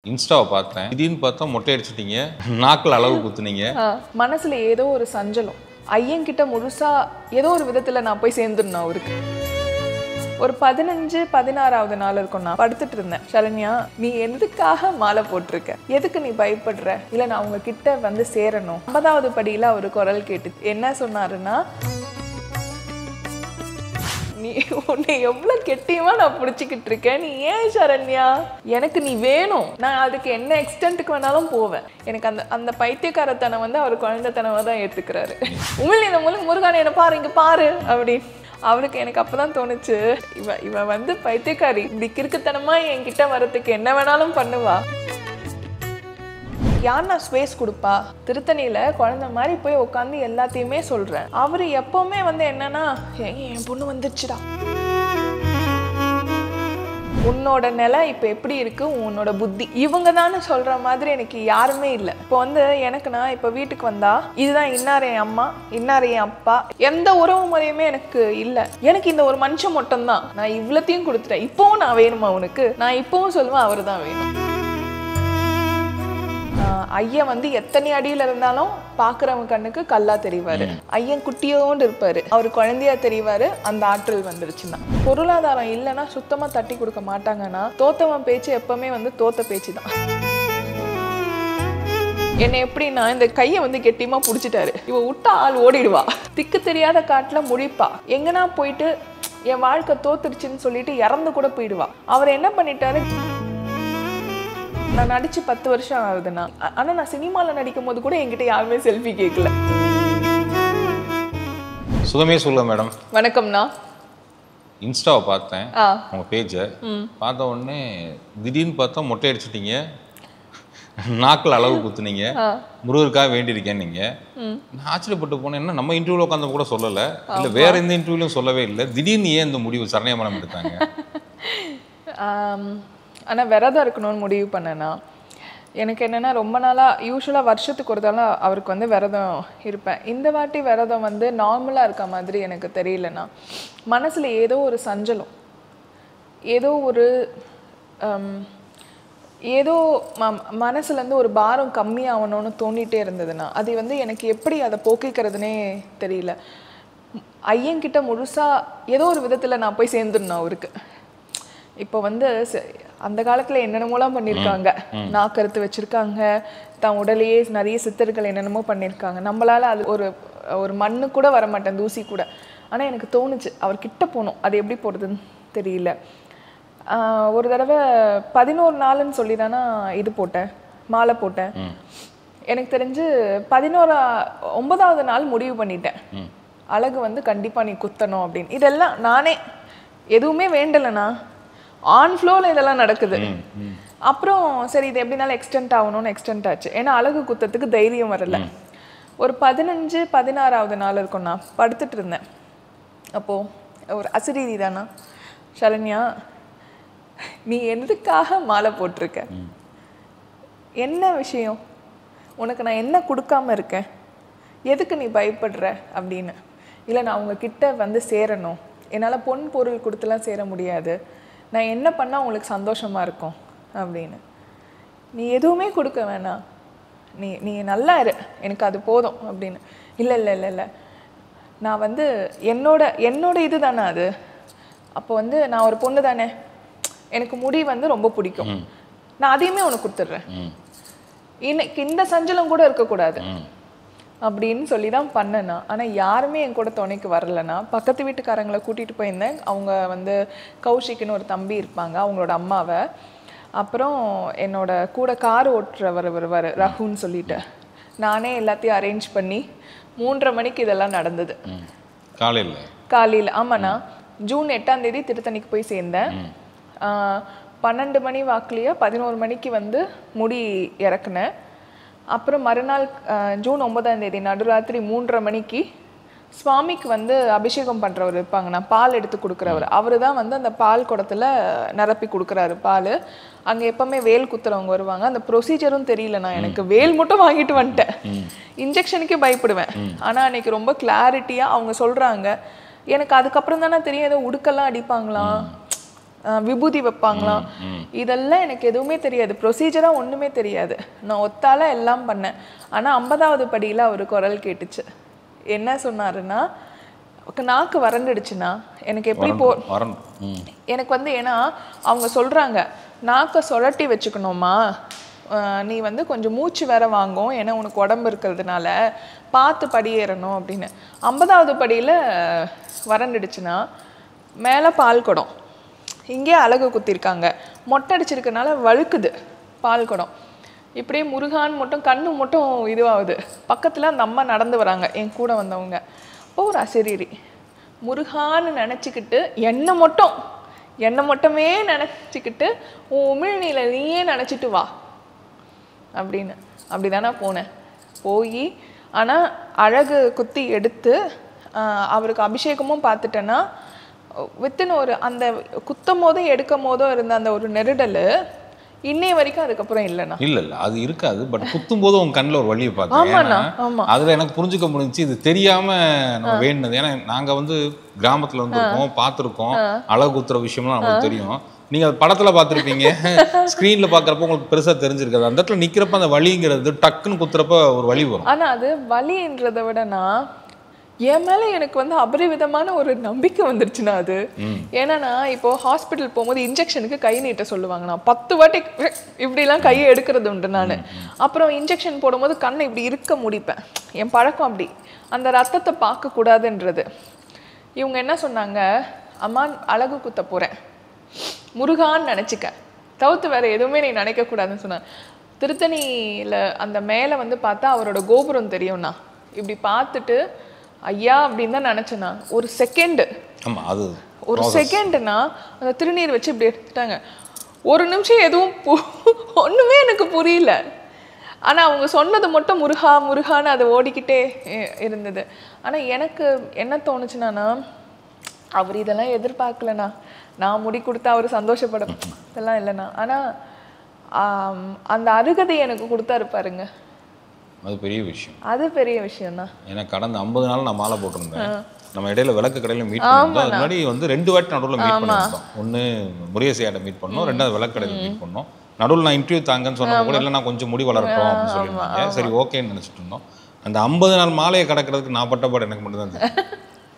இன்ஸ்டாவை பார்த்தேன் திடீர்னு பார்த்தா மொட்டை அடிச்சிட்டீங்க நாக்கில் அளவு குத்துனீங்க ஆ, மனசுல ஏதோ ஒரு சஞ்சலம் ஐயன்கிட்ட முழுசா ஏதோ ஒரு விதத்துல நான் போய் சேர்ந்துடணும் அவருக்கு ஒரு பதினஞ்சு பதினாறாவது நாள் இருக்கும் நான் படுத்துட்டு இருந்தேன் சரண்யா நீ எதுக்காக மாலை போட்டிருக்க எதுக்கு நீ பயப்படுற இல்ல நான் உங்க கிட்ட வந்து சேரணும் ஐம்பதாவது படியில அவர் குரல் கேட்டு என்ன சொன்னாருன்னா நீ உன்னை எவ்வளவு கெட்டியமா நான் பிடிச்சிக்கிட்டு இருக்கேன் நீ ஏன் சரண்யா எனக்கு நீ வேணும் நான் அதுக்கு என்ன எக்ஸ்டென்ட்டுக்கு வேணாலும் போவேன் எனக்கு அந்த அந்த பைத்தியக்காரத்தனம் வந்து அவர் குழந்தைத்தனமா தான் ஏத்துக்கிறாரு உமிழ் இந்த முழு முருகான என்ன பாரு இங்க பாரு அப்படின்னு அவருக்கு எனக்கு அப்பதான் தோணுச்சு இவ இவ வந்து பைத்தியக்காரி இப்படி கிறுக்குத்தனமா என்கிட்ட வரதுக்கு என்ன வேணாலும் பண்ணுவா யார் நான் ஸ்பேஸ் கொடுப்பா திருத்தணியில குழந்தை மாதிரி போய் உட்காந்து எல்லாத்தையுமே சொல்றேன் அவரு எப்பவுமே வந்து என்னன்னா "ஏய், என் பொண்ணு வந்துருச்சுடா உன்னோட நிலை இப்போ எப்படி இருக்கு உன்னோட புத்தி இவங்க தானே சொல்ற மாதிரி எனக்கு யாருமே இல்லை இப்போ வந்து எனக்கு நான் இப்போ வீட்டுக்கு வந்தா இதுதான் இன்னார் என் அம்மா இன்னார் என் அப்பா எந்த உறவு முறையுமே எனக்கு இல்லை எனக்கு இந்த ஒரு மனுஷன் மட்டும்தான் நான் இவ்வளத்தையும் கொடுத்துட்டேன் இப்போவும் நான் வேணுமா உனக்கு நான் இப்போவும் சொல்லுவேன் அவர் தான் வேணும் ஆஹ் ஐயன் வந்து எத்தனை அடியில இருந்தாலும் பாக்குறவங்க கண்ணுக்கு கல்லா தெரிவாரு ஐயன் குட்டியோண்டு இருப்பாரு அவர் குழந்தையா தெரிவாரு அந்த ஆற்றல் வந்துருச்சுன்னா பொருளாதாரம் இல்லைன்னா சுத்தமா தட்டி கொடுக்க மாட்டாங்கன்னா தோத்தவன் பேச்சு எப்பவுமே வந்து தோத்த பேச்சு தான் என்னை எப்படின்னா இந்த கையை வந்து கெட்டியமா புடிச்சிட்டாரு இவ விட்டா ஆள் ஓடிடுவா திக்கு தெரியாத காட்டுல முழிப்பா எங்கனா போயிட்டு என் வாழ்க்கை தோத்துருச்சுன்னு சொல்லிட்டு இறந்து கூட போயிடுவா அவர் என்ன பண்ணிட்டாரு நான் நடிச்சு பத்து வருஷம் ஆகுதுண்ணா ஆ- ஆனா நான் சினிமால நடிக்கும் போது கூட என்கிட்ட யாருமே செல்ஃபி கேட்கல சுகமே சொல்ல மேடம் வணக்கம்ண்ணா இன்ஸ்டாவை பார்த்தேன் ஆ உங்கள் பேஜை பார்த்த உடனே திடீர்னு பார்த்தா மொட்டை அடிச்சிட்டீங்க நாக்கில் அளவு குத்துனீங்க முருகருக்காக வேண்டியிருக்கேன் நீங்க நான் ஆச்சரியப்பட்டு போனேன் என்ன நம்ம இன்டர்வியூல உட்காந்து கூட சொல்லலை இல்லை வேற எந்த இன்டர்வியூலையும் சொல்லவே இல்லை திடீர்னு ஏன் இந்த முடிவு சரணியா மேடம் எடுத்தாங்க ஆம், ஆனா விரதம் இருக்கணும்னு முடிவு பண்ணேண்ணா எனக்கு என்னன்னா ரொம்ப நாளா யூஸ்வலா வருஷத்துக்கு ஒரு தடவை அவருக்கு வந்து விரதம் இருப்பேன் இந்த வாட்டி விரதம் வந்து நார்மலா இருக்க மாதிரி எனக்கு தெரியலண்ணா மனசுல ஏதோ ஒரு சஞ்சலம் ஏதோ ஒரு ஆம், ஏதோ ம மனசுலேருந்து ஒரு பாரம் கம்மியாகணும்னு தோண்டிகிட்டே இருந்ததுண்ணா அது வந்து எனக்கு எப்படி அதை போக்கிக்கிறதுனே தெரியல ஐயன்கிட்ட முழுசா ஏதோ ஒரு விதத்தில் நான் போய் சேர்ந்துடணும் அவருக்கு இப்போ வந்து ச- அந்த காலத்தில் என்னென்னமோலாம் பண்ணியிருக்காங்க நாக்கறுத்து வச்சுருக்காங்க தான் உடலையே நிறைய சித்தர்கள் என்னென்னமோ பண்ணியிருக்காங்க நம்மளால அது ஒரு ஒரு மண்ணு கூட வர மாட்டேன் தூசி கூட ஆனால் எனக்கு தோணுச்சு அவர் கிட்ட போகணும் அது எப்படி போகிறதுன்னு தெரியல ஆஹ் ஒரு தடவை பதினோரு நாளுன்னு சொல்லி தானே இது போட்டேன் மாலை போட்டேன் எனக்கு தெரிஞ்சு பதினோரா ஒன்பதாவது நாள் முடிவு பண்ணிட்டேன் அழகு வந்து கண்டிப்பா நீ குத்தணும் அப்படின்னு இதெல்லாம் நானே எதுவுமே வேண்டலைண்ணா ஆன் ஃப்ளோவில் இதெல்லாம் நடக்குது அப்புறம் சரி இது எப்படினாலும் எக்ஸ்டென்ட் ஆகணும்னு எக்ஸ்டென்ட் ஆச்சு ஏன்னா அழகு குத்தத்துக்கு தைரியம் வரல ஒரு பதினஞ்சு பதினாறாவது நாள் இருக்கும் நான் படுத்துட்டு இருந்தேன் அப்போ ஒரு அசிரீதி தானா சரண்யா நீ எதுக்காக மாலை போட்டிருக்க என்ன விஷயம் உனக்கு நான் என்ன கொடுக்காம இருக்கேன் எதுக்கு நீ பயப்படுற அப்படின்னு இல்லை நான் அவங்க கிட்ட வந்து சேரணும் என்னால் பொன் பொருள் கொடுத்துலாம் சேர முடியாது நான் என்ன பண்ணால் உங்களுக்கு சந்தோஷமா இருக்கும் அப்படின்னு நீ எதுவுமே கொடுக்க வேணாம் நீ நீ நல்லா இரு எனக்கு அது போதும் அப்படின்னு இல்லை இல்லை இல்லை இல்லை நான் வந்து என்னோட என்னோட இது தானே அது அப்போ வந்து நான் ஒரு பொண்ணு தானே எனக்கு முடி வந்து ரொம்ப பிடிக்கும் நான் அதையுமே உனக்கு கொடுத்துட்றேன் ம் இன்னைக்கு இந்த சஞ்சலம் கூட இருக்கக்கூடாது அப்படின்னு சொல்லி தான் பண்ணேன் நான் ஆனால் யாருமே என் கூட துணைக்கு வரலனா பக்கத்து வீட்டுக்காரங்களை கூட்டிகிட்டு போயிருந்தேன் அவங்க வந்து கௌஷிக்னு ஒரு தம்பி இருப்பாங்க அவங்களோட அம்மாவை அப்புறம் என்னோட கூட கார் ஓட்டுறவர் வருவார் ரகுன்னு சொல்லிட்டு நானே எல்லாத்தையும் அரேஞ்ச் பண்ணி மூன்றரை மணிக்கு இதெல்லாம் நடந்தது ம் காலையில் காலையில் ஆமாண்ணா ஜூன் எட்டாம் தேதி திருத்தணிக்கு போய் சேர்ந்தேன் ஆஹ், பன்னெண்டு மணி வாக்குலையே பதினோரு மணிக்கு வந்து முடி இறக்குனேன் அப்புறம் மறுநாள் ஆஹ், ஜூன் ஒன்பதாம் தேதி நடுராத்திரி மூன்றரை மணிக்கு சுவாமிக்கு வந்து அபிஷேகம் பண்றவர் இருப்பாங்கண்ணா பால் எடுத்து கொடுக்குறவர் அவர் தான் வந்து அந்த பால் குடத்துல நிரப்பி கொடுக்குறாரு பால் அங்க எப்பவுமே வேல் குத்துறவங்க வருவாங்க அந்த ப்ரொசீஜரும் தெரியலண்ணா எனக்கு வேல் மட்டும் வாங்கிட்டு வந்துட்டேன் இன்ஜெக்ஷனுக்கே பயப்படுவேன் ஆனா அன்னைக்கு ரொம்ப கிளாரிட்டியா அவங்க சொல்றாங்க எனக்கு அதுக்கப்புறம் தானே தெரியும் ஏதோ உடுக்கெல்லாம் அடிப்பாங்களாம் அஹ், விபூதி வைப்பாங்களாம் இதெல்லாம் எனக்கு எதுவுமே தெரியாது ப்ரொசீஜராக ஒன்றுமே தெரியாது நான் ஒத்தால எல்லாம் பண்ணேன் ஆனால் ஐம்பதாவது படியில் அவர் குரல் கேட்டுச்சு என்ன சொன்னாருன்னா நாக்கு வறண்டுடுச்சுன்னா எனக்கு எப்படி போ வரணும் ம் எனக்கு வந்து ஏன்னா அவங்க சொல்றாங்க நாக்கை சுழட்டி வச்சுக்கணுமா அஹ் நீ வந்து கொஞ்சம் மூச்சு வேற வாங்கும் ஏன்னா உனக்கு உடம்பு இருக்கிறதுனால பார்த்து படி ஏறணும் அப்படின்னு ஐம்பதாவது படியில் வறண்டுடுச்சுன்னா மேலே பால் குடம் இங்கேயே அழகு குத்திருக்காங்க மொட்டை அடிச்சிருக்கனால வழுக்குது பால் குடம் இப்படியே முருகான் மட்டும் கண்ணு மட்டும் இதுவாகுது பக்கத்தில் அந்த அம்மா நடந்து வராங்க என் கூட வந்தவங்க அப்போ ஒரு அசிரியரி முருகான்னு நினச்சிக்கிட்டு என்னை மட்டும் என்னை மட்டுமே நினச்சிக்கிட்டு உன் உமிழ்நீல நீயே நினச்சிட்டு வா அப்படின்னு அப்படி தானே போனேன் போய் ஆனால் அழகு குத்தி எடுத்து ஆஹ், அவருக்கு அபிஷேகமும் பார்த்துட்டேன்னா வித்தின் ஒரு அந்த குத்தும் போதும் எடுக்கும் போதும் இருந்த அந்த ஒரு நெருடல் இன்னைய வரைக்கும் அதுக்கப்புறம் இல்லைண்ணா இல்ல இல்ல அது இருக்காது பட் குத்தும் போது உங்க கண்ணுல ஒரு வழியை பார்த்தேன் ஆமாண்ணா, ஏன்னா, ஆமா. அதுல எனக்கு புரிஞ்சுக்க முடிஞ்சுச்சு இது தெரியாம நம்ம வேண்டினது ஏன்னா நாங்க வந்து கிராமத்துல வந்திருக்கோம் பார்த்திருக்கோம் அழகு குத்துற விஷயம்லாம் நமக்கு தெரியும் நீங்க அது படத்துல பார்த்திருப்பீங்க ஸ்கிரீன்ல பாக்குறப்ப உங்களுக்கு பெருசா தெரிஞ்சிருக்காது அந்த இடத்துல நிக்கிறப்ப அந்த வலிங்கிறது டக்குன்னு குத்துறப்ப ஒரு வலி வரும் ஆனா அது வலின்றதை விடனா என் மேல எனக்கு வந்து அபரிவிதமான ஒரு நம்பிக்கை வந்துருச்சுண்ணா அது ஏன்னா இப்போ ஹாஸ்பிட்டல் போகும்போது இன்ஜெக்ஷனுக்கு கை நீட்ட சொல்லுவாங்கண்ணா பத்து வாட்டி இப்படிலாம் கையை எடுக்கிறது உண்டு நான் அப்புறம் இன்ஜெக்ஷன் போடும்போது கண்ணை இப்படி இருக்க முடிப்பேன் என் பழக்கம் அப்படி அந்த ரத்தத்தை பார்க்க கூடாதுன்றது இவங்க என்ன சொன்னாங்க அம்மா அழகு குத்த போறேன் முருகான்னு நினச்சிக்க தவிர்த்து வேற எதுவுமே நீ நினைக்க கூடாதுன்னு சொன்னாங்க திருத்தணியில அந்த மேலே வந்து பார்த்தா அவரோட கோபுரம் தெரியும்ண்ணா இப்படி பார்த்துட்டு ஐயா அப்படின்னு தான் நினச்சேண்ணா ஒரு செகண்டு ஆமா அது ஒரு செகண்டுனா அந்த திருநீர் வச்சு இப்படி எடுத்துட்டாங்க ஒரு நிமிஷம் எதுவும் பு- ஒண்ணுமே எனக்கு புரியல ஆனா அவங்க சொன்னது மட்டும் முருகா முருகான்னு அது ஓடிக்கிட்டே இ- இருந்தது ஆனா எனக்கு என்ன தோணுச்சுன்னா அவர் இதெல்லாம் எதிர்பார்க்கலண்ணா நான் முடி கொடுத்தா அவர் சந்தோஷப்பட இதெல்லாம் இல்லைண்ணா ஆனா ஆம், அந்த அருகதை எனக்கு கொடுத்தாரு பாருங்க அது பெரிய விஷயம் அது பெரிய விஷயம்தான் ஏன்னா கடந்த ஐம்பது நாள் நான் மாலை போட்டிருந்தேன் நம்ம இடையில விளக்கு கடையில மீட் பண்ணிருந்தோம் அது முன்னாடி வந்து ரெண்டு வாட்டி நடுவில் மீட் பண்ணிருந்தோம் ஒன்று முருகேசையாட்ட மீட் பண்ணோம் ரெண்டாவது விளக்கு கடையில் மீட் பண்ணோம் நடுவில் நான் இன்டர்வியூ தாங்கன்னு சொன்ன கூட இல்லை நான் கொஞ்சம் முடி வளரட்டும் அப்படின்னு சொல்லியிருந்தாங்க சரி ஓகேன்னு நினைச்சிட்டு இருந்தோம் அந்த ஐம்பது நாள் மாலையை கடக்கிறதுக்கு நான் பட்டப்பாடு எனக்கு மட்டும் தான் தெரியும்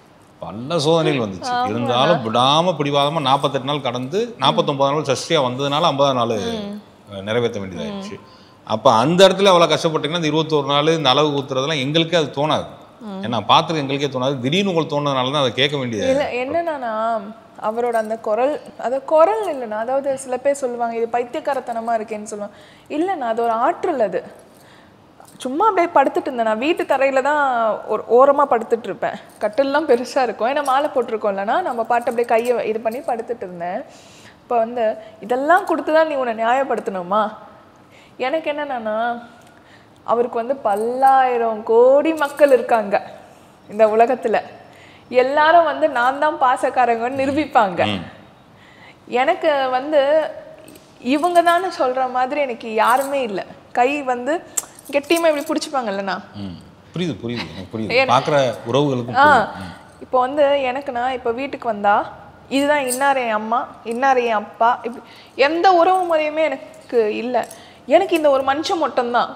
பல சோதனைகள் வந்துச்சு இருந்தாலும் விடாம பிடிவாதமா நாற்பத்தெட்டு நாள் கடந்து நாற்பத்தொம்பது நாள் சஷ்டியா வந்ததுனால ஐம்பது நாள் அஹ், நிறைவேற்ற வேண்டியதாயிடுச்சு அப்ப அந்த இடத்துல அவ்வளவு கஷ்டப்பட்டீங்கன்னா இந்த இருபத்தோரு நாள் இந்த அளவு ஊத்துறதெல்லாம் எங்களுக்கே அது தோணாது ஏன்னா பார்த்துருக்க எங்களுக்கே தோணாது திடீர்னு உங்களுக்கு தோணுனதுனால தான் அதை கேட்க வேண்டியது இல்ல என்னன்னா அவரோட அந்த குரல் அது குரல் இல்லைண்ணா அதாவது சில பேர் சொல்லுவாங்க இது பைத்தியக்காரத்தனமா இருக்கேன்னு சொல்லுவாங்க இல்லைண்ணா அது ஒரு ஆற்றல் அது சும்மா அப்படியே படுத்துட்டு இருந்தேன் நான் வீட்டு தரையில தான் ஒரு ஓரமா படுத்துட்டு இருப்பேன் கட்டில்லாம் பெருசா இருக்கும் ஏன்னா மாலை போட்டிருக்கோம்லனா நம்ம பாட்டு அப்படியே கையை இது பண்ணி படுத்துட்டு இருந்தேன் இப்போ வந்து இதெல்லாம் கொடுத்து தான் நீ உன்னை நியாயப்படுத்தணுமா எனக்கு என்னன்னா அவருக்கு வந்து பல்லாயிரம் கோடி மக்கள் இருக்காங்க இந்த உலகத்துல எல்லாரும் வந்து நான் தான் பாசக்காரங்கன்னு நிரூபிப்பாங்க எனக்கு வந்து இவங்க தானே சொல்ற மாதிரி எனக்கு யாருமே இல்லை கை வந்து கெட்டியமா இப்படி பிடிச்சிப்பாங்கல்லண்ணா ம். புரியுது புரியுது எனக்கு புரியுது பார்க்குற உறவுகளுக்கும் ஆ புரியுது. இப்போ வந்து எனக்குண்ணா இப்போ வீட்டுக்கு வந்தா இதுதான் இன்னார் என் அம்மா இன்னார் என் அப்பா இப்படி எந்த உறவு முறையுமே எனக்கு இல்லை எனக்கு இந்த ஒரு மனுஷன் மட்டும்தான்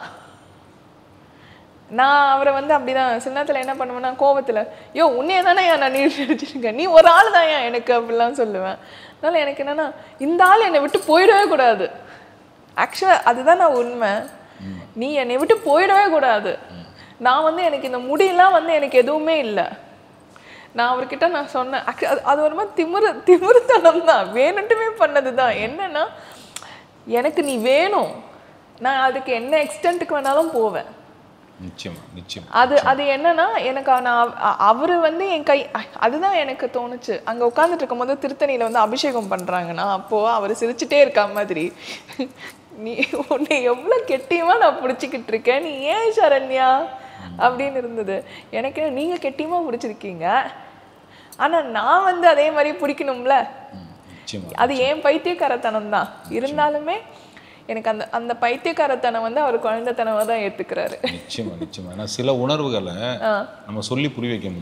நான் அவரை வந்து அப்படிதான் சின்னத்துல என்ன பண்ணுவேன்னா கோவத்துல யோ உன்னைய தானே நான் நீர் அடிச்சிருக்கேன் நீ ஒரு ஆள் தான் எனக்கு அப்படிலாம் சொல்லுவேன் அதனால எனக்கு என்னன்னா இந்த ஆள் என்னை விட்டு போயிடவே கூடாது ஆக்சுவலாக அதுதான் நான் உண்மை நீ என்னை விட்டு போயிடவே கூடாது நான் வந்து எனக்கு இந்த முடியெல்லாம் வந்து எனக்கு எதுவுமே இல்லை நான் அவர்கிட்ட நான் சொன்னேன் Actu- அது- அது ஒரு மாதிரி திமிரு திமிருத்தனம் தான் வேணுட்டுமே பண்ணது தான் என்னன்னா எனக்கு நீ வேணும் நான் அதுக்கு என்ன எக்ஸ்டென்ட்டுக்கு வேணாலும் போவேன் நிச்சயமா நிச்சயம் அது அது என்னன்னா எனக்கு நான் அவ- அ- அவரு வந்து என் கை அ- அதுதான் எனக்கு தோணுச்சு அங்க உட்கார்ந்துட்டு இருக்கும்போது திருத்தணியில வந்து அபிஷேகம் பண்றாங்கன்னா அப்போ அவர் சிரிச்சுட்டே இருக்கா மாதிரி நீ உன்னை எவ்வளவு கெட்டியமா நான் பிடிச்சிக்கிட்டு இருக்கேன் நீ ஏன் சரண்யா அப்படின்னு இருந்தது எனக்கு நீங்க கெட்டியமா பிடிச்சிருக்கீங்க ஆனா நான் வந்து அதே மாதிரி பிடிக்கணும்ல நிச்சயமா அது ஏன் பைத்தியக்காரத்தனம் தான் இருந்தாலுமே எனக்கு அந்த அந்த பைத்தியக்காரத்தனம் வந்து அவர் குழந்தைத்தனமா தான் ஏத்துக்கிறாரு நிச்சயமா நிச்சயமா ஏன்னா சில உணர்வுகளை நம்ம சொல்லி புரிய வைக்க முடியும்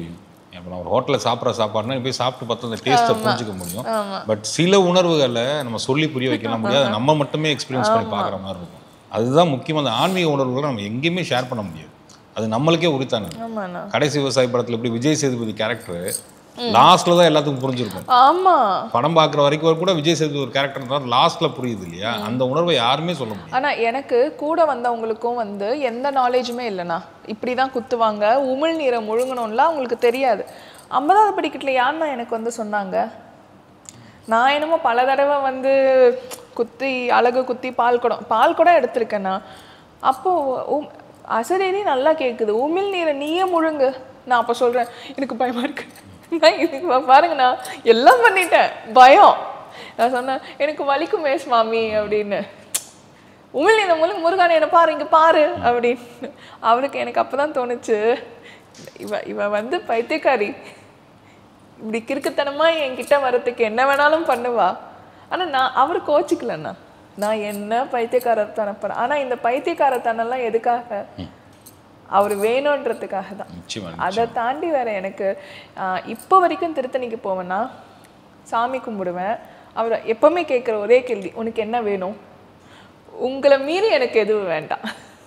இப்போ நான் ஒரு ஹோட்டலில் சாப்பிட்ற சாப்பாடுனா நீ போய் சாப்பிட்டு பார்த்தா அந்த டேஸ்ட்டை புரிஞ்சுக்க முடியும் பட் சில உணர்வுகளை நம்ம சொல்லி புரிய வைக்கலாம் முடியாது அதை நம்ம மட்டுமே எக்ஸ்பீரியன்ஸ் பண்ணி பார்க்குற மாதிரி இருக்கும் அதுதான் முக்கியமாக அந்த ஆன்மீக உணர்வுகளை நம்ம எங்கேயுமே ஷேர் பண்ண முடியாது அது நம்மளுக்கே உரித்தானது ஆமாண்ணா கடைசி விவசாய படத்தில் எப்படி விஜய் சேதுபதி கேரக்டர் லாஸ்ட்ல தான் எல்லாத்துக்கும் புரிஞ்சிருக்கும் ஆமா படம் பார்க்குற வரைக்கும் கூட விஜய் சேதுபதி ஒரு கேரக்டர் தான் லாஸ்ட்ல புரியுது இல்லையா அந்த உணர்வை யாருமே சொல்ல முடியாது ஆனா எனக்கு கூட வந்தவங்களுக்கும் வந்து எந்த நாலேஜுமே இல்லைண்ணா இப்படி தான் குத்துவாங்க உமிழ் நீரை முழுங்கணும்லாம் அவங்களுக்கு தெரியாது ஐம்பதாவது படிக்கட்டில் யாருன்னா எனக்கு வந்து சொன்னாங்க நான் என்னமோ பல தடவை வந்து குத்தி அழகு குத்தி பால் குடம் பால் குடம் எடுத்திருக்கேண்ணா அப்போ உம் அசரேரி நல்லா கேட்குது உமிழ் நீரை நீயே முழுங்கு நான் அப்போ சொல்றேன் எனக்கு பயமா இருக்கு நான் இதுக்கு பா- பாருங்கண்ணா எல்லாம் பண்ணிட்டேன் பயம் நான் சொன்னேன் எனக்கு வலிக்கும் மேஸ் மாமி அப்படின்னு உமிழ் இந்த முழுங்க முருகானே என்ன பாரு இங்க பாரு அப்படின்னு அவருக்கு எனக்கு அப்பதான் தோணுச்சு இவ இவ வந்து பைத்தியக்காரி இப்படி கிறுக்குத்தனமா என்கிட்ட வர்றதுக்கு என்ன வேணாலும் பண்ணுவா ஆனா நான் அவர் கோச்சிக்கலண்ணா நான் என்ன பைத்தியக்காரத்தனம் பண்ண ஆனா இந்த பைத்தியக்காரத்தனம்லாம் எதுக்காக அவர் வேணுன்றதுக்காக தான் நிச்சயமா அதை தாண்டி வேற எனக்கு ஆஹ், இப்போ வரைக்கும் திருத்தணிக்கு போவேன்னா சாமி கும்பிடுவேன் அவர் எப்பவுமே கேட்குற ஒரே கேள்வி உனக்கு என்ன வேணும் உங்களை மீறி எனக்கு எதுவும் வேண்டாம்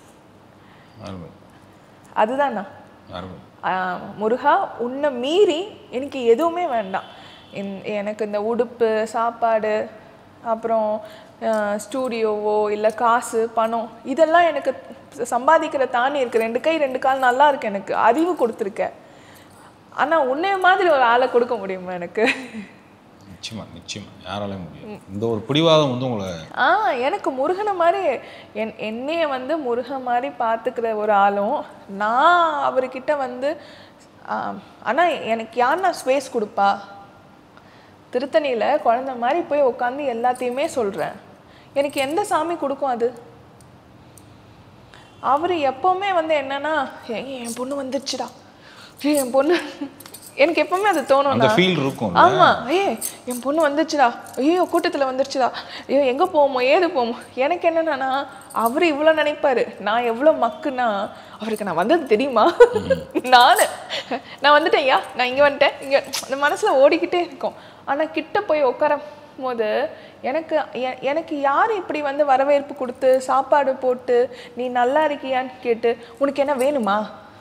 அருமை அதுதாண்ணா அருமை ஆஹ், முருகா உன்னை மீறி எனக்கு எதுவுமே வேண்டாம் என்- எனக்கு இந்த உடுப்பு சாப்பாடு அப்புறம் ஸ்டூடியோவோ இல்லை காசு பணம் இதெல்லாம் எனக்கு சம்பாதிக்கிற தானே இருக்கு ரெண்டு கை ரெண்டு கால் நல்லா இருக்கு எனக்கு அறிவு கொடுத்துருக்க ஆனா உன்னைய மாதிரி ஒரு ஆளை கொடுக்க முடியுமா எனக்கு நிச்சயமா நிச்சயமா யாராலையும் முடியாது இந்த ஒரு பிடிவாதம் வந்து உங்களை ஆ எனக்கு முருகனை மாதிரி என் என்னைய வந்து முருகன் மாதிரி பார்த்துக்கிற ஒரு ஆளும் நான் அவர்கிட்ட வந்து ஆ, ஆனா எனக்கு யாருன்னா ஸ்பேஸ் கொடுப்பா திருத்தணியில குழந்தை மாதிரி போய் உட்காந்து எல்லாத்தையுமே சொல்றேன் எனக்கு எந்த சாமி கொடுக்கும் அது அவர் எப்பவுமே வந்து என்னன்னா "ஏய், என் பொண்ணு வந்துருச்சுடா ஏய், என் பொண்ணு எனக்கு எப்பவுமே அது தோணும் அந்த ஃபீல் இருக்கும் ஆமா ஏ என் பொண்ணு வந்துருச்சுடா ஐயோ கூட்டத்துல வந்துருச்சுடா ஐயோ எங்க போவோமோ ஏது போவோமோ எனக்கு என்னன்னா அவர் இவ்வளவு நினைப்பாரு நான் எவ்வளவு மக்குன்னா அவருக்கு நான் வந்தது தெரியுமா நானு நான் வந்துட்டேன் ஐயா நான் இங்க வந்துட்டேன் இங்க இந்த மனசுல ஓடிக்கிட்டே இருக்கும் ஆனா கிட்ட போய் உட்காரும் போது எனக்கு எ- எனக்கு யார் இப்படி வந்து வரவேற்பு கொடுத்து சாப்பாடு போட்டு நீ நல்லா இருக்கியான்னு கேட்டு உனக்கு என்ன வேணுமா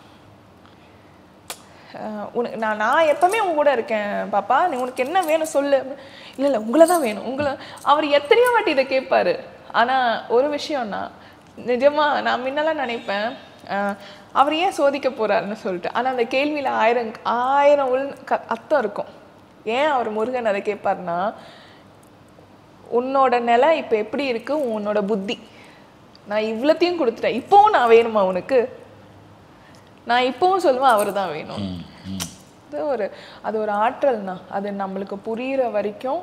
அஹ் உனக்கு நான் நான் எப்பவுமே உங்க கூட இருக்கேன் பாப்பா நீ உனக்கு என்ன வேணும் சொல்லு இல்லை இல்லை உங்களை தான் வேணும் உங்களை அவர் எத்தனையோ வாட்டி இதை கேட்பாரு ஆனா ஒரு விஷயம்னா நிஜமா நான் முன்னெல்லாம் நினைப்பேன் அஹ் அவர் ஏன் சோதிக்க போறாருன்னு சொல்லிட்டு ஆனா அந்த கேள்வியில ஆயிரம் ஆயிரம் உள் க அர்த்தம் இருக்கும் ஏன் அவர் முருகன் அதை கேட்பாருன்னா உன்னோட நிலை இப்போ எப்படி இருக்கு உன்னோட புத்தி நான் இவ்வளத்தையும் கொடுத்துட்டேன் இப்போவும் நான் வேணுமா உனக்கு நான் இப்போவும் சொல்லுவேன் அவர் தான் வேணும் ம், ம். அது ஒரு அது ஒரு ஆற்றல்னா அது நம்மளுக்கு புரியிற வரைக்கும்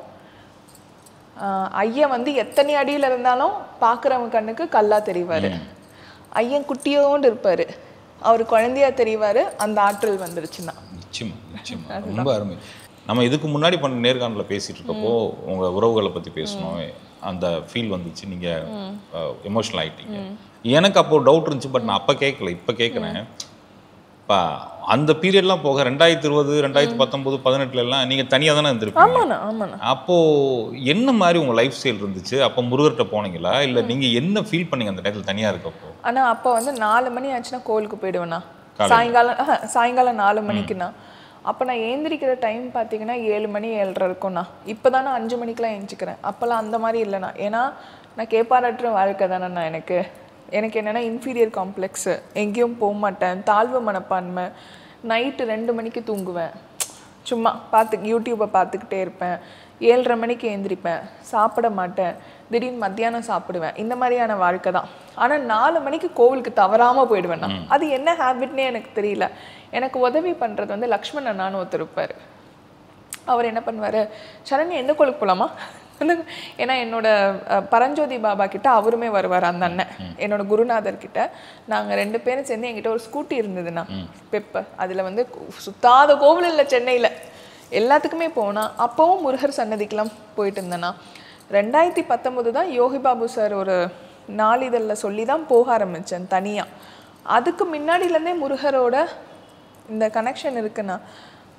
ஆஹ், ஐயன் வந்து எத்தனை அடியில இருந்தாலும் பார்க்குறவங்க கண்ணுக்கு கல்லா தெரிவாரு ஐயன் குட்டியோண்டு இருப்பாரு அவர் குழந்தையா தெரிவாரு அந்த ஆற்றல் வந்துருச்சுன்னா நிச்சயமா நிச்சயமா ரொம்ப அருமை நம்ம இதுக்கு முன்னாடி பண்ண நேர்காணல பேசிட்டு இருக்கப்போ உங்க உறவுகளை பத்தி பேசணும் அந்த ஃபீல் வந்துச்சு நீங்க எமோஷனல் ஆயிட்டீங்க எனக்கு அப்போ டவுட் இருந்துச்சு பட் நான் அப்ப கேட்கல இப்ப கேட்குறேன் இப்போ அந்த பீரியட்லாம் போக ரெண்டாயிரத்தி இருபது ரெண்டாயிரத்தி பத்தொன்பது பதினெட்டுல எல்லாம் நீங்க தனியா தானே இருந்திருப்பீங்க ஆமாண்ணா ஆமாண்ணா அப்போ என்ன மாதிரி உங்க லைஃப் ஸ்டைல் இருந்துச்சு அப்போ முருகர்கிட்ட போனீங்களா இல்ல நீங்க என்ன ஃபீல் பண்ணீங்க அந்த டயத்துல தனியா இருக்கப்போ ஆனா அப்போ வந்து நாலு மணி ஆச்சுன்னா கோவிலுக்கு போயிடுவேண்ணா சாயங்காலம் ஆஹா, சாயங்காலம் நாலு மணிக்குண்ணா அப்போ நான் ஏந்திரிக்கிற டைம் பார்த்தீங்கன்னா ஏழு மணி ஏழரை இருக்கும்ண்ணா இப்போ தான் நான் அஞ்சு மணிக்கெலாம் ஏஞ்சிக்கிறேன் அப்போல்லாம் அந்த மாதிரி இல்லைண்ணா ஏன்னா நான் கேப்பாரற்ற வாழ்க்கை தானேண்ணா எனக்கு எனக்கு என்னென்னா இன்ஃபீரியர் காம்ப்ளெக்ஸு எங்கேயும் போக மாட்டேன் தாழ்வு மனப்பான்மை நைட்டு ரெண்டு மணிக்கு தூங்குவேன் சும்மா பார்த்து யூடியூப்பை பார்த்துக்கிட்டே இருப்பேன் ஏழரை மணிக்கு எழுந்திரிப்பேன் சாப்பிட மாட்டேன் திடீர்னு மத்தியானம் சாப்பிடுவேன் இந்த மாதிரியான வாழ்க்கை தான் ஆனால் நாலு மணிக்கு கோவிலுக்கு தவறாமல் போயிடுவேன் நான் அது என்ன ஹேபிட்னே எனக்கு தெரியல எனக்கு உதவி பண்ணுறது வந்து லக்ஷ்மண் அண்ணான்னு ஒருத்தர் இருப்பார் அவர் என்ன பண்ணுவார் சரண்யா எந்த கோயிலுக்கு போகலாமா ஏன்னா என்னோட அஹ், பரஞ்சோதி பாபா கிட்ட அவருமே வருவார் அந்த அண்ணன் என்னோட குருநாதர் கிட்ட நாங்கள் ரெண்டு பேரும் சேர்ந்து என்கிட்ட ஒரு ஸ்கூட்டி இருந்ததுண்ணா பெப்ப அதில் வந்து கு- சுத்தாத கோவில் இல்லை சென்னையில் எல்லாத்துக்குமே போனா அப்போவும் முருகர் சன்னதிக்கெல்லாம் போயிட்டு இருந்தேண்ணா ரெண்டாயிரத்தி பத்தொம்போது தான் யோகி பாபு சார் ஒரு நாளிதழில் சொல்லி தான் போக ஆரம்பித்தேன் தனியாக அதுக்கு முன்னாடியிலேருந்தே முருகரோட இந்த கனெக்ஷன் இருக்குண்ணா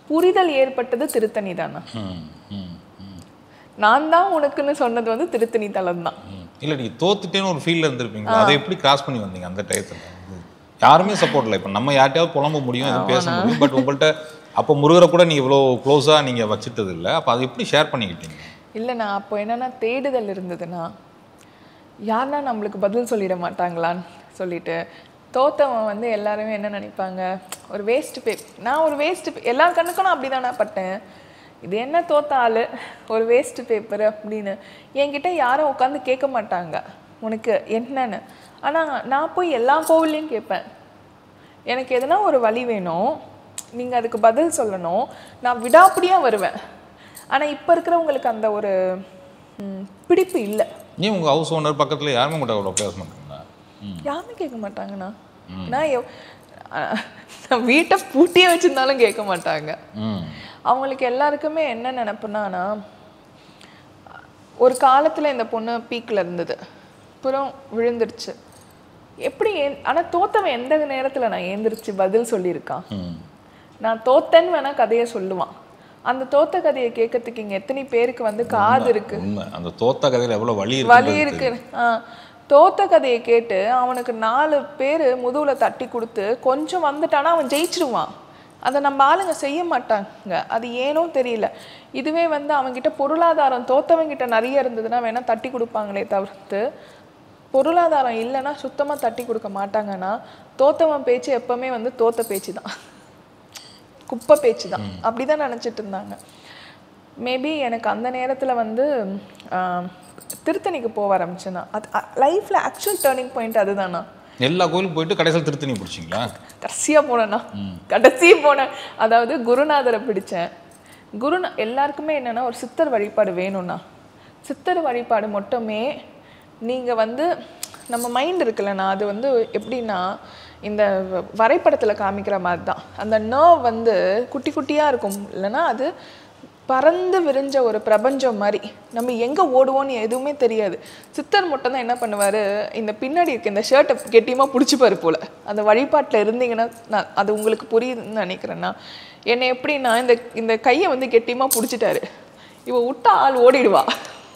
புரிதல் ஏற்பட்டது திருத்தணி தானா ம், ம், ம், நான் தான் உனக்குன்னு சொன்னது வந்து திருத்தணி தலம் தான் ம். இல்ல நீங்க தோத்துட்டேன்னு ஒரு ஃபீல்ல இருந்திருப்பீங்களா அதை எப்படி கிராஸ் பண்ணி வந்தீங்க அந்த டயத்துல யாருமே சப்போர்ட் இல்லை இப்போ நம்ம யார்ட்டையாவது புலம்ப முடியும் எதுவும் பேச முடியும் பட் உங்கள்கிட்ட அப்போ முருகரை கூட நீங்க இவ்வளோ க்ளோஸா நீங்க வச்சுட்டது இல்லை அப்போ அதை எப்படி ஷேர் பண்ணிக்கிட்டீங்க இல்லைண்ணா அப்போ என்னன்னா தேடுதல் இருந்ததுன்னா யாருன்னா நம்மளுக்கு பதில் சொல்லிட மாட்டாங்களான்னு சொல்லிட்டு தோத்தவன் வந்து எல்லாருமே என்ன நினைப்பாங்க ஒரு வேஸ்ட் பே நான் ஒரு வேஸ்ட் எல்லா கண்ணுக்கும் நான் அப்படி பட்டேன் இது என்ன தோத்த ஆளு ஒரு வேஸ்ட் பேப்பர் அப்படின்னு என்கிட்ட யாரும் உட்காந்து கேட்க மாட்டாங்க உனக்கு என்னன்னு ஆனால் நான் போய் எல்லா கோவில்லையும் கேட்பேன் எனக்கு எதுனா ஒரு வழி வேணும் நீங்கள் அதுக்கு பதில் சொல்லணும் நான் விடாப்பிடியாக வருவேன் ஆனால் இப்போ இருக்கிறவங்களுக்கு அந்த ஒரு ம், பிடிப்பு இல்லை ஏன் உங்க ஹவுஸ் ஓனர் பக்கத்துல யாருமே கூட அவ்வளோ பேச மாட்டாங்களா ம் யாருமே கேட்க மாட்டாங்கண்ணா நான் எவ்- அஹ், நான் வீட்டை பூட்டியே வச்சிருந்தாலும் கேட்க மாட்டாங்க ம் அவங்களுக்கு எல்லாருக்குமே என்ன நினைப்புனானா ஒரு காலத்தில் இந்த பொண்ணு பீக்கில் இருந்தது அப்புறம் விழுந்துருச்சு எப்படி ஏன் ஆனால் தோத்தவன் எந்த நேரத்தில் நான் ஏந்திரிச்சு பதில் சொல்லியிருக்கான் ம் நான் தோத்தேன்னு வேணா கதையை சொல்லுவான் அந்த தோத்த கதையை கேட்கறதுக்கு இங்க எத்தனை பேருக்கு வந்து காது இருக்கு உண்மை அந்த தோத்த கதையில எவ்வளவு வலி வலி இருக்கு இருக்கு ஆ தோத்த கதையை கேட்டு அவனுக்கு நாலு பேர் முதுகுல தட்டி கொடுத்து கொஞ்சம் வந்துட்டானா அவன் ஜெயிச்சிருவான் அதை நம்ம ஆளுங்க செய்ய மாட்டாங்க அது ஏனோ தெரியல இதுவே வந்து அவன்கிட்ட பொருளாதாரம் தோத்தவங்கிட்ட நிறைய இருந்ததுன்னா வேணா தட்டி கொடுப்பாங்களே தவிர்த்து பொருளாதாரம் இல்லைன்னா சுத்தமா தட்டி கொடுக்க மாட்டாங்கன்னா தோத்தவன் பேச்சு எப்பவுமே வந்து தோத்த பேச்சு தான் குப்பை பேச்சு தான் அப்படிதான் நினைச்சிட்டு இருந்தாங்க மேபி எனக்கு அந்த நேரத்துல வந்து ஆஹ், திருத்தணிக்கு போக ஆரம்பிச்சேன்னா அது லைஃப்ல ஆக்சுவல் டேர்னிங் பாயிண்ட் அதுதானா எல்லா கோயிலுக்கும் போயிட்டு கடைசியில் திருத்தணி பிடிச்சிங்களா கடைசியா போனேன்னா கடைசி போனேன் அதாவது குருநாதரை பிடிச்சேன் குருநா எல்லாருக்குமே என்னன்னா ஒரு சித்தர் வழிபாடு வேணும்னா சித்தர் வழிபாடு மட்டுமே நீங்க வந்து நம்ம மைண்ட் இருக்குல்லண்ணா அது வந்து எப்படின்னா இந்த வ- வரைபடத்துல காமிக்கிற மாதிரி தான் அந்த நர்வ் வந்து குட்டி குட்டியா இருக்கும் இல்லைன்னா அது பறந்து விரிஞ்ச ஒரு பிரபஞ்சம் மாதிரி நம்ம எங்க ஓடுவோம்னு எதுவுமே தெரியாது சித்தர் மட்டும் தான் என்ன பண்ணுவாரு இந்த பின்னாடி இருக்க இந்த ஷர்ட்டை கெட்டியமா பிடிச்சிப்பாரு போல அந்த வழிபாட்டுல இருந்தீங்கன்னா நான் அது உங்களுக்கு புரியுதுன்னு நினைக்கிறேன்னா என்னை எப்படின்னா இந்த இந்த கையை வந்து கெட்டியமா பிடிச்சிட்டாரு இவ விட்டா ஆள் ஓடிடுவா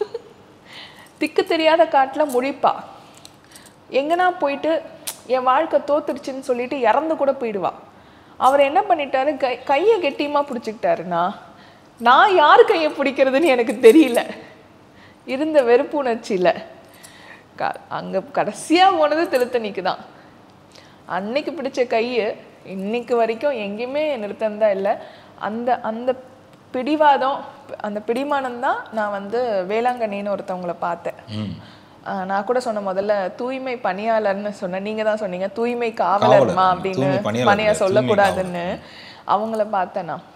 திக்கு தெரியாத காட்டுல முழிப்பா எங்கனா போயிட்டு என் வாழ்க்கை தோத்துருச்சுன்னு சொல்லிட்டு இறந்து கூட போயிடுவா அவர் என்ன பண்ணிட்டாரு கை கையை கெட்டியமா பிடிச்சிக்கிட்டாருன்னா நான் யார் கையை பிடிக்கிறதுன்னு எனக்கு தெரியல இருந்த வெறுப்பு உணர்ச்சியில் க அங்கே கடைசியாக போனது திருத்தணிக்கு தான் அன்னைக்கு பிடிச்ச கையை இன்னைக்கு வரைக்கும் எங்கேயுமே நிறுத்தந்தா இல்லை அந்த அந்த பிடிவாதம் அந்த பிடிமானம் தான் நான் வந்து வேளாங்கண்ணின்னு ஒருத்தவங்கள பார்த்தேன் ம் ஆஹ் நான் கூட சொன்ன முதல்ல தூய்மை பணியாளர்னு சொன்னேன் நீங்க தான் சொன்னீங்க தூய்மை காவலர்மா காவலர். அப்படின்னு தூய்மை பணியாளர் பணியா இல்ல, சொல்லக்கூடாதுன்னு அவங்கள பார்த்தேன் நான்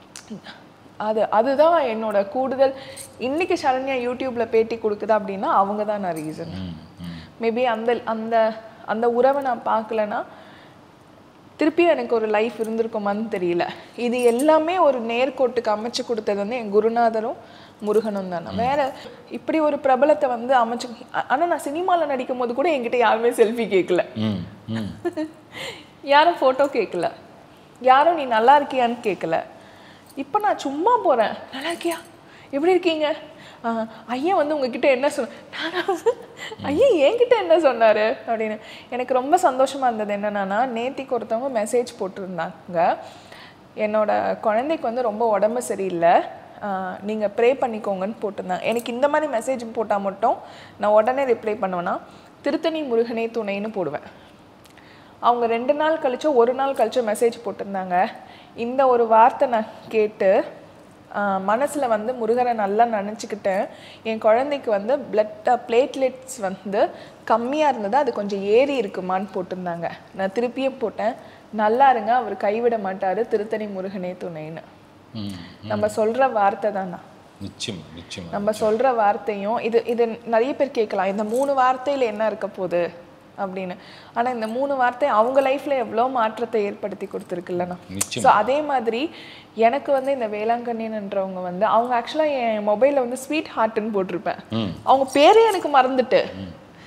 அது அதுதான் என்னோட கூடுதல் இன்னைக்கு சரண்யா யூடியூப்ல பேட்டி கொடுக்குதா அப்படின்னா அவங்க தான் நான் ரீசன் ம் ம் மேபி அந்த அந்த அந்த உறவை நான் பார்க்கலனா திருப்பி எனக்கு ஒரு லைஃப் இருந்திருக்குமான்னு தெரியல இது எல்லாமே ஒரு நேர்கோட்டுக்கு அமைச்சு கொடுத்தது வந்து என் குருநாதரும் முருகனும் தானே வேற இப்படி ஒரு பிரபலத்தை வந்து அமைச்சு ஆ- ஆனா நான் சினிமால நடிக்கும் போது கூட என்கிட்ட யாருமே செல்ஃபி கேட்கல ம் ம் யாரும் ஃபோட்டோ கேட்கல யாரும் நீ நல்லா இருக்கியான்னு கேட்கல இப்போ நான் சும்மா போறேன் நல்லா இருக்கியா எப்படி இருக்கீங்க ஆஹ், ஐயா வந்து உங்ககிட்ட என்ன சொன்ன நானா ஐயா என்கிட்ட என்ன சொன்னாரு அப்படின்னு எனக்கு ரொம்ப சந்தோஷமா இருந்தது என்னன்னா நேத்திக்கு ஒருத்தவங்க மெசேஜ் போட்டிருந்தாங்க என்னோட குழந்தைக்கு வந்து ரொம்ப உடம்பு சரியில்லை ஆஹ், நீங்க ப்ரே பண்ணிக்கோங்கன்னு போட்டிருந்தாங்க எனக்கு இந்த மாதிரி மெசேஜ் போட்டா மட்டும் நான் உடனே ரிப்ளை பண்ணுவேன்னா திருத்தணி முருகனே துணைன்னு போடுவேன் அவங்க ரெண்டு நாள் கழிச்சோ ஒரு நாள் கழிச்சோ மெசேஜ் போட்டிருந்தாங்க இந்த ஒரு வார்த்தை நான் கேட்டு மனசில் வந்து முருகரை நல்லா நினச்சிக்கிட்டேன் என் குழந்தைக்கு வந்து பிளட் பிளேட்லெட்ஸ் வந்து கம்மியாக இருந்தது அது கொஞ்சம் ஏறி இருக்குமான்னு போட்டிருந்தாங்க நான் திருப்பியும் போட்டேன் நல்லா இருங்க அவர் கைவிட மாட்டார் திருத்தணி முருகனே துணைன்னு ம் நம்ம சொல்கிற வார்த்தை தானா நிச்சயமா நிச்சயமா நம்ம சொல்ற வார்த்தையும் இது இது நிறைய பேர் கேட்கலாம் இந்த மூணு வார்த்தையில என்ன இருக்க போகுது அப்படின்னு ஆனா இந்த மூணு வார்த்தை அவங்க லைஃப்ல எவ்வளோ மாற்றத்தை ஏற்படுத்தி கொடுத்துருக்குல்லண்ணா நிச்சயம் ஸோ அதே மாதிரி எனக்கு வந்து இந்த வேளாங்கண்ணின்றவங்க வந்து அவங்க ஆக்சுவலாக என் மொபைலில் வந்து ஸ்வீட் ஹார்ட்னு போட்டிருப்பேன் ம் அவங்க பேரே எனக்கு மறந்துட்டு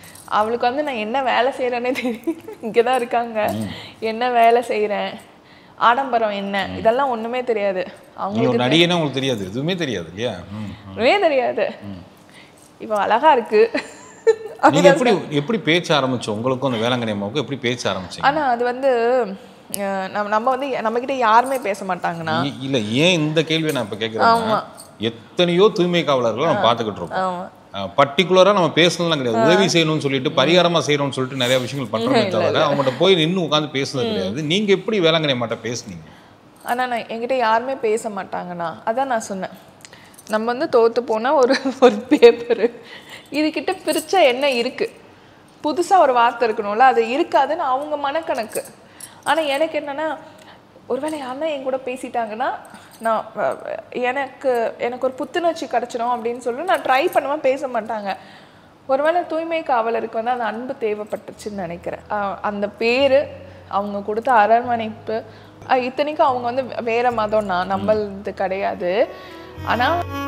அவளுக்கு வந்து நான் என்ன வேலை செய்கிறேனே தெரியும் இங்கே தான் இருக்காங்க என்ன வேலை செய்கிறேன் ஆடம்பரம் என்ன இதெல்லாம் ஒண்ணுமே தெரியாது நீங்க அவங்களுக்கு ஒரு நடிகைன்னா உங்களுக்கு தெரியாது எதுவுமே தெரியாது இல்லையா ம். ஒண்ணுமே தெரியாது இவ அழகா இருக்கு நீங்க எப்படி எப்படி பேச்ச ஆரம்பிச்சோம் உங்களுக்கும் அந்த வேளாங்கண்ணி அம்மாவுக்கும் எப்படி பேச்ச ஆரம்பிச்சீங்க ஆனா அது வந்து அஹ், நம்ம நம்ம வந்து நம்ம கிட்ட யாருமே பேச மாட்டாங்கண்ணா இ- இல்ல ஏன் இந்த கேள்வியை நான் இப்ப கேட்கிறேன்னா எத்தனையோ தூய்மை காவலர்கள் நம்ம பார்த்துக்கிட்டு இருக்கோம் ஆமா பர்டிகுலரா நம்ம பேசணும்லாம் கிடையாது உதவி செய்யணும்னு சொல்லிட்டு பரிகாரமா செய்யணும்னு சொல்லிட்டு நிறைய விஷயங்கள் பண்றோமே தவிர அவங்கள்ட்ட போய் நின்று உட்காந்து பேசுனது கிடையாது நீங்க எப்படி வேளாங்கண்ணி அம்மாட்ட பேசுனீங்க ஆனா நான் என்கிட்ட யாருமே பேச மாட்டாங்கண்ணா அதான் நான் சொன்னேன் நம்ம வந்து தோத்து போனா ஒரு ஒரு பேப்பரு இதுகிட்ட பிரிச்சா என்ன இருக்கு புதுசா ஒரு வார்த்தை இருக்கணும்ல அது இருக்காதுன்னு அவங்க மனக்கணக்கு ஆனா எனக்கு என்னன்னா ஒருவேளை யாருன்னா என் கூட பேசிட்டாங்கன்னா நான் அஹ், எனக்கு எனக்கு ஒரு புத்துணர்ச்சி கிடைச்சிடும் அப்படின்னு சொல்லி நான் ட்ரை பண்ணுவேன் பேச மாட்டாங்க ஒருவேளை தூய்மை காவலருக்கு வந்து அந்த அன்பு தேவைப்பட்டுச்சுன்னு நினைக்கிறேன் அஹ், அந்த பேரு அவங்க கொடுத்த அரவணைப்பு அஹ், இத்தனைக்கும் அவங்க வந்து வேற மதம் நான் நம்மளது கிடையாது ஆனா